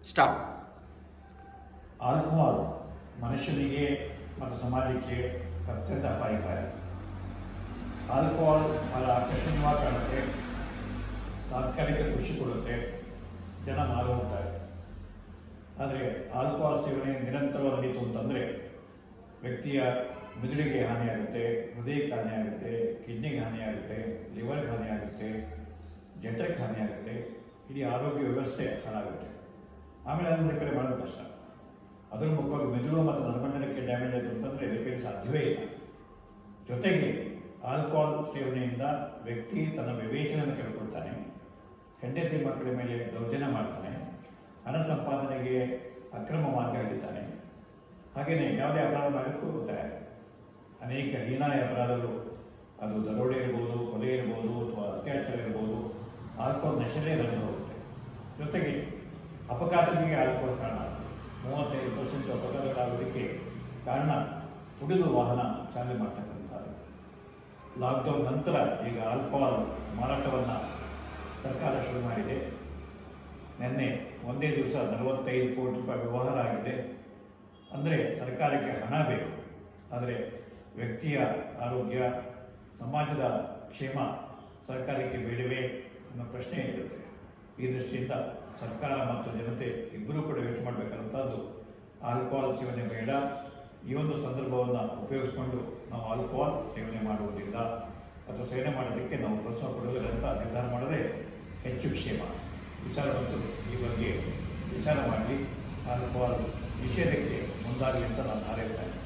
stop alcohol ಮನುಷ್ಯನಿಗೆ ಮತ್ತು ಸಮಾಜಕ್ಕೆ ಅತ್ಯಂತ ಅಪಾಯಕಾರಿ ಆಲ್ಕೋಹಾಲ್ ಬಹಳ ಆಕರ್ಷಣೀಯವಾಗಿ ಕಾಣುತ್ತೆ ತಾತ್ಕಾಲಿಕ ಖುಷಿ ಕೊಡುತ್ತೆ ಜನ ಮಾರು ಹೋಗ್ತಾರೆ ಆದರೆ ಆಲ್ಕೋಹಾಲ್ ಸೇವನೆ ನಿರಂತರವಾಗಿ ನಡೀತು ಅಂತಂದರೆ ವ್ಯಕ್ತಿಯ ಮೆದುಳಿಗೆ ಹಾನಿಯಾಗುತ್ತೆ ಹೃದಯಕ್ಕೆ ಹಾನಿಯಾಗುತ್ತೆ ಕಿಡ್ನಿಗೆ ಹಾನಿಯಾಗುತ್ತೆ ಲಿವರ್ಗೆ ಹಾನಿಯಾಗುತ್ತೆ ಜಠರಕ್ಕೆ ಹಾನಿಯಾಗುತ್ತೆ ಇಡೀ ಆರೋಗ್ಯ ವ್ಯವಸ್ಥೆ ಹಾಳಾಗುತ್ತೆ ಆಮೇಲೆ ಅದನ್ನು ರಿಪೇರಿ ಮಾಡೋದು ಕಷ್ಟ ಅದರ ಮುಖವಾಗಿ ಮೆದುಳು ಮತ್ತು ನರಮಂಡಲಕ್ಕೆ ಡ್ಯಾಮೇಜ್ ಆಯಿತು ಅಂತಂದರೆ ರಿಪೇರಿ ಸಾಧ್ಯವೇ ಇಲ್ಲ ಜೊತೆಗೆ ಆಲ್ಕೋಹಾಲ್ ಸೇವನೆಯಿಂದ ವ್ಯಕ್ತಿ ತನ್ನ ವಿವೇಚನೆಯನ್ನು ಕಳ್ಕೊಳ್ತಾನೆ ಹೆಂಡತಿ ಮಕ್ಕಳ ಮೇಲೆ ದೌರ್ಜನ್ಯ ಮಾಡ್ತಾನೆ ಹಣ ಸಂಪಾದನೆಗೆ ಅಕ್ರಮ ಮಾರ್ಗ ಹಿಡಿತಾನೆ ಹಾಗೆಯೇ ಯಾವುದೇ ಅಪರಾಧ ಮಾಡಲಿಕ್ಕೂ ತಯಾರಿ ಅನೇಕ ಹೀನಾಯ ಅಪರಾಧಗಳು ಅದು ದರೋಡೆ ಇರ್ಬೋದು ಕೊಲೆ ಇರ್ಬೋದು ಅಥವಾ ಅತ್ಯಾಚಾರ ಇರ್ಬೋದು ಆಲ್ಕೋಹಾಲ್ ನಶೆಲೇ ನಡೆದು ಹೋಗುತ್ತೆ ಜೊತೆಗೆ ಅಪಘಾತಗಳಿಗೆ ಆಲ್ಕೋಹಾಲ್ ಕಾರಣ ಮೂವತ್ತೈದು ಪರ್ಸೆಂಟ್ ಅಪಘಾತಗಳಾಗೋದಕ್ಕೆ ಕಾರಣ ಕುಡಿದು ವಾಹನ ಚಾಲನೆ ಮಾಡ್ತಕ್ಕಂಥದ್ದು ಲಾಕ್ಡೌನ್ ನಂತರ ಈಗ ಆಲ್ಕೋಹಾಲ್ ಮಾರಾಟವನ್ನು ಸರ್ಕಾರ ಶುರು ಮಾಡಿದೆ ನಿನ್ನೆ ಒಂದೇ ದಿವಸ ನಲವತ್ತೈದು ಕೋಟಿ ರೂಪಾಯಿ ವ್ಯವಹಾರ ಆಗಿದೆ ಅಂದರೆ ಸರ್ಕಾರಕ್ಕೆ ಹಣ ಬೇಕು ಆದರೆ ವ್ಯಕ್ತಿಯ ಆರೋಗ್ಯ ಸಮಾಜದ ಕ್ಷೇಮ ಸರ್ಕಾರಕ್ಕೆ ಬೇಡವೇ ಅನ್ನೋ ಪ್ರಶ್ನೆ ಇರುತ್ತೆ ಈ ದೃಷ್ಟಿಯಿಂದ ಸರ್ಕಾರ ಮತ್ತು ಜನತೆ ಇಬ್ಬರೂ ಕೂಡ ಯೋಚನೆ ಮಾಡಬೇಕಾದಂಥದ್ದು ಆಲ್ಕೋಹಾಲ್ ಸೇವನೆ ಬೇಡ ಈ ಒಂದು ಸಂದರ್ಭವನ್ನು ಉಪಯೋಗಿಸಿಕೊಂಡು ನಾವು ಆಲ್ಕೋಹಾಲ್ ಸೇವನೆ ಮಾಡುವುದಿಲ್ಲ ಅಥವಾ ಸೇವನೆ ಮಾಡೋದಕ್ಕೆ ನಾವು ಪ್ರೋತ್ಸಾಹ ಕೊಡುವುದಿಲ್ಲ ಅಂತ ನಿರ್ಧಾರ ಮಾಡೋದೇ ಹೆಚ್ಚು ಕ್ಷೇಮ ವಿಚಾರವಂತರು ಈ ಬಗ್ಗೆ ವಿಚಾರ ಮಾಡಿ ಆಲ್ಕೋಹಾಲ್ ನಿಷೇಧಕ್ಕೆ ಮುಂದಾಗಲಿ ಅಂತ ನಾನು ಹಾರೈಸ್ತೇನೆ